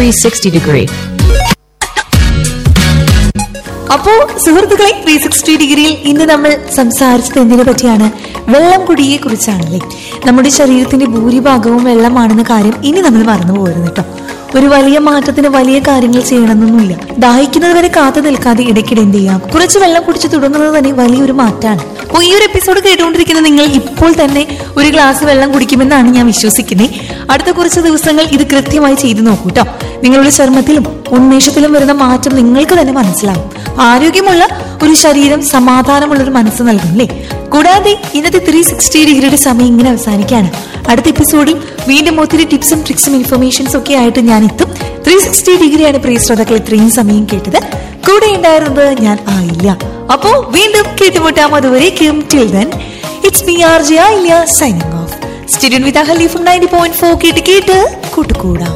360 degree. അപ്പോ സുഹൃത്തുക്കളെ three sixty ഡിഗ്രിയിൽ ഇന്ന് നമ്മൾ സംസാരിച്ചത് എന്തിനെ പറ്റിയാണ് വെള്ളം കുടിയെ കുറിച്ചാണല്ലേ നമ്മുടെ ശരീരത്തിന്റെ ഭൂരിഭാഗവും വെള്ളമാണെന്ന കാര്യം ഇനി നമ്മൾ മറന്നു പോകരുത് കേട്ടോ ഒരു വലിയ മാറ്റത്തിന് വലിയ കാര്യങ്ങൾ ചെയ്യണമെന്നൊന്നുമില്ല ദാഹിക്കുന്നത് വരെ കാത്തു നിൽക്കാതെ ഇടയ്ക്കിടെ എന്ത് ചെയ്യാം കുറച്ച് വെള്ളം കുടിച്ച് തുടങ്ങുന്നത് തന്നെ വലിയൊരു മാറ്റമാണ് അപ്പോൾ ഈ ഒരു എപ്പിസോഡ് കേട്ടുകൊണ്ടിരിക്കുന്ന നിങ്ങൾ ഇപ്പോൾ തന്നെ ഒരു ഗ്ലാസ് വെള്ളം കുടിക്കുമെന്നാണ് ഞാൻ വിശ്വസിക്കുന്നത് അടുത്ത കുറച്ച് ദിവസങ്ങൾ ഇത് കൃത്യമായി ചെയ്തു നോക്കൂ കേട്ടോ നിങ്ങളുടെ ചർമ്മത്തിലും ഉന്മേഷത്തിലും വരുന്ന മാറ്റം നിങ്ങൾക്ക് തന്നെ മനസ്സിലാവും ആരോഗ്യമുള്ള ഒരു ശരീരം സമാധാനമുള്ള ഒരു മനസ്സ് നൽകും അല്ലേ കൂടാതെ ഇന്നത്തെ ത്രീ സിക്സ്റ്റി ഡിഗ്രിയുടെ സമയം ഇങ്ങനെ അവസാനിക്കുകയാണ് അടുത്ത എപ്പിസോഡിൽ വീണ്ടും ഒത്തിരി ടിപ്സും ട്രിക്സും ഇൻഫർമേഷൻസും ഒക്കെ ആയിട്ട് ഞാൻ എത്തും ത്രീ സിക്സ്റ്റി ഡിഗ്രിയാണ് പ്രിയ ശ്രോതാക്കൾ ഇത്രയും സമയം കേട്ടത് കൂടെ ഉണ്ടായിരുന്നത് ഞാൻ ആയില്ല അപ്പോ വീണ്ടും കേട്ടുമുട്ടാം അതുവരേക്കും till then it's me R J ആയില്ല സൈനിങ് ഓഫ് സ്റ്റുഡന്റ് വിത്ത് അഹലി ഫ്രം നയൻറ്റി പോയിന്റ് ഫോർ കേട്ട് കേട്ട് കൂട്ടുകൂടാം